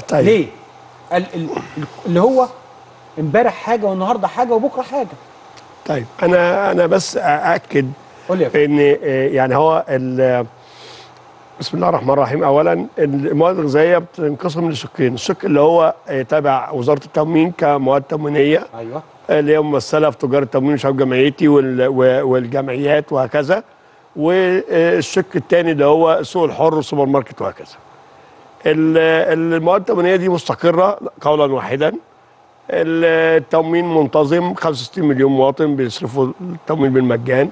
طيب. ليه ال- ال- اللي هو امبارح حاجه والنهارده حاجه وبكره حاجه طيب انا انا بس ااكد قول لي يا فندم ان آه، يعني هو ال- بسم الله الرحمن الرحيم اولا المواد الغذائيه بتنقسم لشقين الشق اللي هو آه، تابع وزاره التموين كمواد تموينيه ايوه اللي هي ممثله في تجاره التموين شباب جمعيتي وال- و- والجمعيات وهكذا والشق الثاني اللي هو السوق الحر والسوبر ماركت وهكذا ال- المواد التموينيه دي مستقره قولا واحدا التموين منتظم 65 مليون مواطن بيصرفوا التموين بالمجان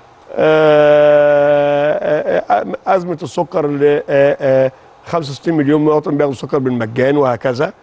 آه، آه، آه، أزمة السكر اللي آه، آه، 65 مليون مواطن بياخدوا سكر بالمجان وهكذا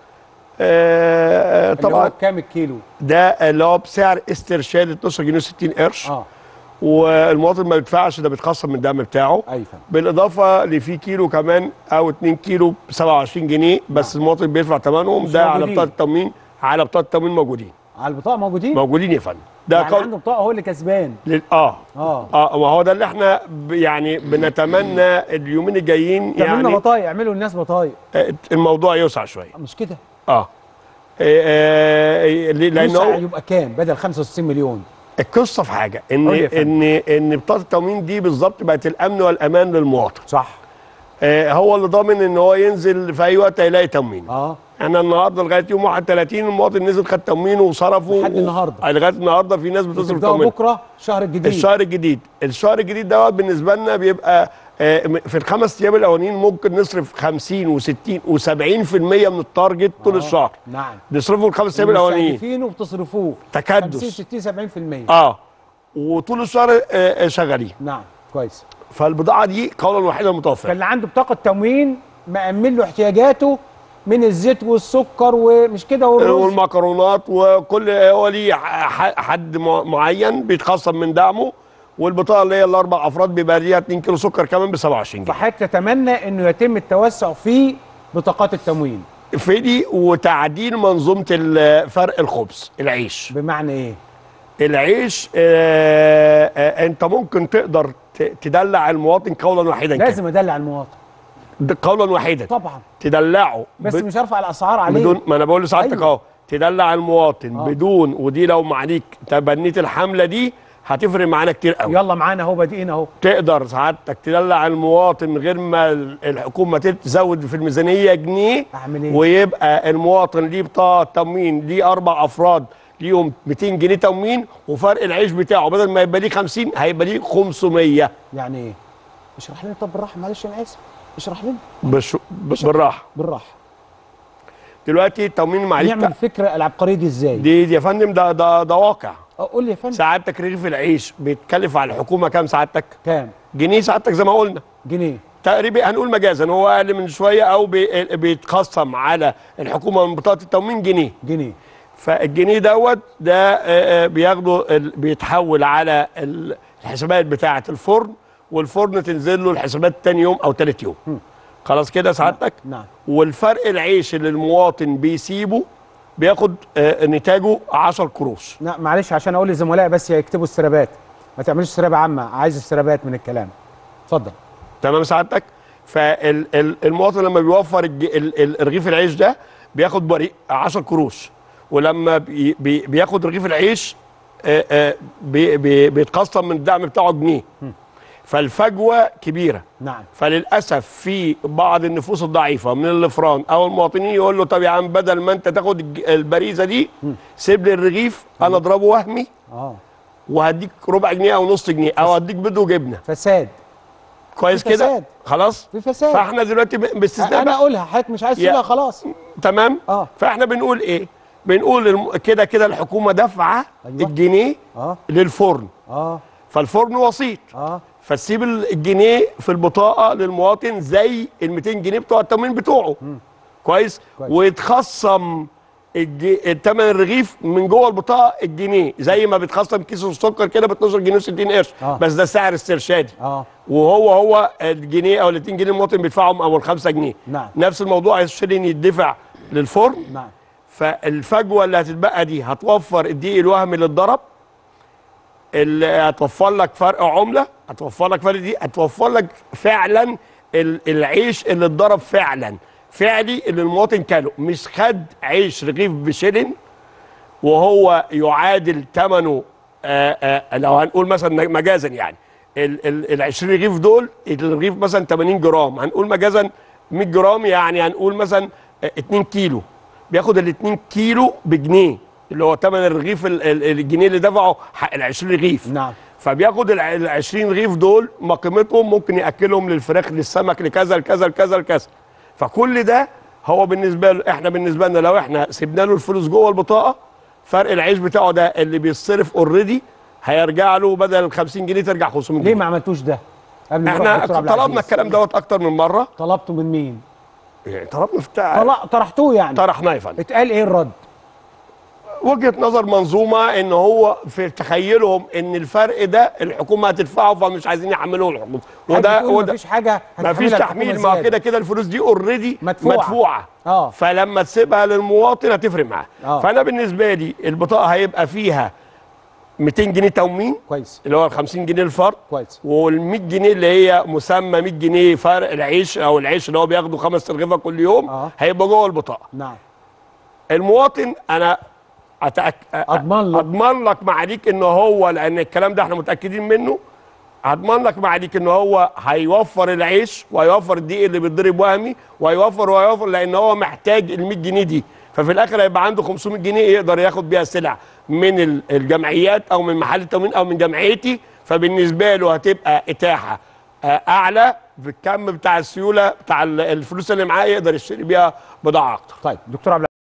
آه، آه، اللي هو طبعا بكام الكيلو ده اللي هو بسعر استرشاد 12 جنيه و60 قرش اه والمواطن ما بيدفعش ده بيتخصم من الدعم بتاعه ايوه فندم بالاضافه لفي كيلو كمان او 2 كيلو ب 27 جنيه بس المواطن بيدفع ثمنهم مش ده على موجودين. بطاقه التموين على بطاقه التموين موجودين على البطاقه موجودين موجودين يا فندم ده يعني قول عنده بطاقه هو اللي كسبان لل... اه اه اه وهو ده اللي احنا ب... يعني بنتمنى اليومين الجايين تعملوا لنا يعني بطايق اعملوا للناس بطايق آه، الموضوع يوسع شويه مش كده اه آه، آه، لان يوسع هو يبقى كام بدل 65 مليون القصه في حاجه ان قول لي يا فندم. ان ان بطاقه التموين دي بالظبط بقت الامن والامان للمواطن صح آه، هو اللي ضامن ان هو ينزل في اي وقت هيلاقي تموين اه انا النهارده لغايه يوم 31 المواطن نزل خد تموينه وصرفه لحد و- النهاردة. آه، لغايه النهارده في ناس بتصرف وتبداوا تموين بكره شهر الجديد الشهر الجديد الشهر الجديد دوت بالنسبه لنا بيبقى آه، م- في الخمس ايام الاولانيين ممكن نصرف 50 و60 و70% من التارجت طول الشهر نعم نصرفه الخمس ايام الاولانيين المستهدفين وبتصرفوه تكدس 50 60 70% اه وطول الشهر آه، آه، شغالين نعم كويس فالبضاعه دي قولا واحدا متوفره فاللي عنده بطاقه تموين مأمن له احتياجاته من الزيت والسكر ومش كده والرز والمكرونات وكل هو ليه ح- حد مع- معين بيتخصم من دعمه والبطاقه اللي هي الاربع افراد بيبقى ليها 2 كيلو سكر كمان ب 27 جنيه فحضرتك تتمنى انه يتم التوسع في بطاقات التموين في دي وتعديل منظومه ال- فرق الخبز العيش بمعنى ايه؟ العيش آه آه انت ممكن تقدر ت- تدلع المواطن قولا واحدا كده. لازم ادلع المواطن ده قولا واحدا طبعا تدلعه بس ب- مش هرفع الاسعار عليه بدون ما انا بقول لسعادتك أيوة. اهو تدلع المواطن آه. بدون ودي لو معليك تبنيت الحمله دي هتفرق معانا كتير قوي يلا معانا اهو بادئين اهو تقدر سعادتك تدلع المواطن من غير ما ال- الحكومه تزود في الميزانيه جنيه اعمل ايه؟ ويبقى المواطن ليه بطاقه تموين ليه اربع افراد ليهم 200 جنيه تموين وفرق العيش بتاعه بدل ما يبقى ليه 50 هيبقى ليه 500 يعني ايه؟ اشرح لنا طب بالراحه معلش انا اسف اشرح لنا بش... ب- بالراحه بالراحه دلوقتي التموين معلش نعمل فكره العبقريه دي ازاي؟ دي دي يا فندم ده ده ده واقع اه قول لي يا فندم سعادتك رغيف العيش بيتكلف على الحكومه كام سعادتك؟ كام؟ جنيه سعادتك زي ما قلنا جنيه تقريبا هنقول مجازا هو اقل من شويه او بي- بيتخصم على الحكومه من بطاقه التموين جنيه جنيه فالجنيه دوت ده آه، آه، بياخده ال- بيتحول على ال- الحسابات بتاعه الفرن والفرن تنزل له الحسابات تاني يوم او تالت يوم خلاص كده سعادتك نعم والفرق العيش اللي المواطن بيسيبه بياخد آه، نتاجه 10 قروش لا معلش عشان اقول لزملائي بس يكتبوا السرابات ما تعملوش سرابه عامه عايز السرابات من الكلام اتفضل تمام سعادتك فالمواطن لما بيوفر الج- ال- ال- رغيف العيش ده بياخد بريق 10 قروش ولما بي بي بياخد رغيف العيش آه، آه، بي بي بيتقسم من الدعم بتاعه جنيه فالفجوه كبيره نعم فللاسف في بعض النفوس الضعيفه من الافران او المواطنين يقول له طب يا عم بدل ما انت تاخد الج- البريزه دي سيب لي الرغيف انا اضربه وهمي اه وهديك ربع جنيه او نص جنيه او هديك بيض وجبنه فساد كويس في كده فساد. خلاص في فساد فاحنا دلوقتي ب- باستثناء انا بقى اقولها حضرتك مش عايز يا- تقولها خلاص تمام اه فاحنا بنقول ايه بنقول الم- كده كده الحكومه دافعه أيوة. الجنيه اه للفرن اه فالفرن وسيط اه فتسيب ال- الجنيه في البطاقه للمواطن زي ال 200 جنيه بتوع التموين بتوعه كويس كويس. ويتخصم الج- التمن الرغيف من جوه البطاقه الجنيه زي ما بيتخصم كيس السكر كده ب 12 جنيه و60 قرش آه. بس ده سعر استرشادي اه وهو هو الجنيه او ال 2 جنيه المواطن بيدفعهم او ال 5 جنيه نعم. نفس الموضوع هيشتري يدفع للفرن نعم فالفجوه اللي هتتبقى دي هتوفر الدقيق الوهمي اللي اتضرب اللي هتوفر لك فرق عمله هتوفر لك فرق دي هتوفر لك فعلا ال- العيش اللي اتضرب فعلا فعلي اللي المواطن كاله مش خد عيش رغيف بشلن وهو يعادل ثمنه آه، آه، لو هنقول مثلا مجازا يعني ال ال ال 20 رغيف دول الرغيف مثلا 80 جرام هنقول مجازا 100 جرام يعني هنقول مثلا آه، 2 كيلو بياخد ال 2 كيلو بجنيه اللي هو ثمن الرغيف ال- ال- الجنيه اللي دفعه حق ال 20 رغيف نعم. فبياخد ال ال 20 رغيف دول ما قيمتهم ممكن ياكلهم للفراخ للسمك لكذا لكذا لكذا لكذا فكل ده هو بالنسبه له احنا بالنسبه لنا لو احنا سيبنا له الفلوس جوه البطاقه فرق العيش بتاعه ده اللي بيتصرف اوريدي هيرجع له بدل ال 50 جنيه ترجع 500 ليه جنيه ما عملتوش ده قبل ما احنا نروح دكتور عبد طلبنا العزيز؟ الكلام دوت اكتر من مره طلبته من مين يعني طلبنا في بتاع طلع طرحتوه يعني طرحناه يا فندم اتقال ايه الرد وجهه نظر منظومه ان هو في تخيلهم ان الفرق ده الحكومه هتدفعه فمش عايزين يحملوه الحكومه وده وده وده مفيش حاجه ما فيش هتحملها تحميل الحكومة ما زيادة. كده كده الفلوس دي اوريدي مدفوعة. مدفوعه آه. فلما تسيبها للمواطن هتفرق معاه آه. فانا بالنسبه لي البطاقه هيبقى فيها 200 جنيه تموين كويس اللي هو ال 50 جنيه الفرد كويس وال 100 جنيه اللي هي مسمى 100 جنيه فرق العيش او العيش اللي هو بياخده خمس ترغيفه كل يوم آه. هيبقى جوه البطاقه نعم المواطن انا أتأك... أضمن له. اضمن لك معاليك ان هو لان الكلام ده احنا متاكدين منه اضمن لك معاليك ان هو هيوفر العيش وهيوفر الدقيق اللي بيتضرب وهمي وهيوفر وهيوفر لان هو محتاج ال 100 جنيه دي ففي الاخر هيبقى عنده 500 جنيه يقدر ياخد بيها سلع من ال- الجمعيات او من محل التموين او من جمعيتي فبالنسبه له هتبقى اتاحه آه، اعلى في الكم بتاع السيوله بتاع ال- الفلوس اللي معاه يقدر يشتري بيها بضاعه اكتر طيب دكتور عبد